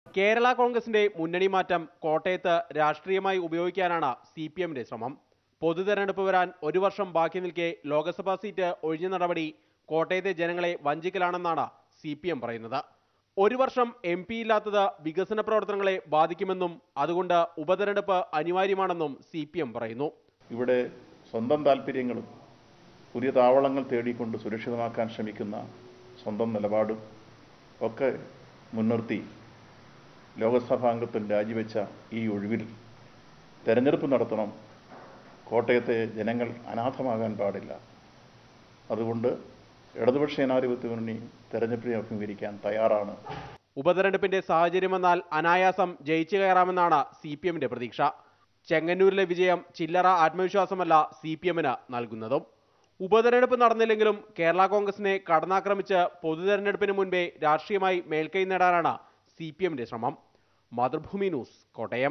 കേരള കോൺഗ്രസിന്റെ മുന്നണി മാറ്റം കോട്ടയത്ത് രാഷ്ട്രീയമായി ഉപയോഗിക്കാനാണ് സി പി എമ്മിന്റെ ശ്രമം പൊതു തെരഞ്ഞെടുപ്പ് വരാൻ ഒരു വർഷം ബാക്കി നിൽക്കെ ലോക്സഭാ സീറ്റ് ഒഴിഞ്ഞ നടപടി കോട്ടയത്തെ ജനങ്ങളെ വഞ്ചിക്കലാണെന്നാണ് സി പി എം പറയുന്നത് ഒരു വർഷം എം പി ഇല്ലാത്തത് വികസന പ്രവർത്തനങ്ങളെ ബാധിക്കുമെന്നും അതുകൊണ്ട് ഉപതെരഞ്ഞെടുപ്പ് അനിവാര്യമാണെന്നും സി പി എം പറയുന്നു ഇവിടെ സ്വന്തം താല്പര്യങ്ങളും പുതിയ താവളങ്ങൾ തേടിക്കൊണ്ട് സുരക്ഷിതമാക്കാൻ ശ്രമിക്കുന്ന സ്വന്തം നിലപാടും ഒക്കെ മുൻനിർത്തി ലോകസഭാംഗത്വം രാജിവെച്ച ഈ ഒഴിവിൽ തെരഞ്ഞെടുപ്പ് നടത്തണം കോട്ടയത്തെ ജനങ്ങൾ അനാഥമാകാൻ പാടില്ല അതുകൊണ്ട് ഇടതുപക്ഷ ജനാധിപത്യ മുന്നണി തെരഞ്ഞെടുപ്പിനെ അഭിമുഖീകരിക്കാൻ തയ്യാറാണ് ഉപതെരഞ്ഞെടുപ്പിന്റെ സാഹചര്യം വന്നാൽ അനായാസം ജയിച്ചു കയറാമെന്നാണ് സി പി എമ്മിന്റെ പ്രതീക്ഷ ചെങ്ങന്നൂരിലെ വിജയം ചില്ലറ ആത്മവിശ്വാസമല്ല സി പി എമ്മിന് നൽകുന്നതും ഉപതെരഞ്ഞെടുപ്പ് നടന്നില്ലെങ്കിലും കേരള കോൺഗ്രസിനെ കടന്നാക്രമിച്ച് പൊതുതെരഞ്ഞെടുപ്പിന് മുൻപേ രാഷ്ട്രീയമായി മേൽക്കൈ നേടാനാണ് സി പി എമ്മിന്റെ ശ്രമം മാതൃഭൂമി ന്യൂസ് കോട്ടയം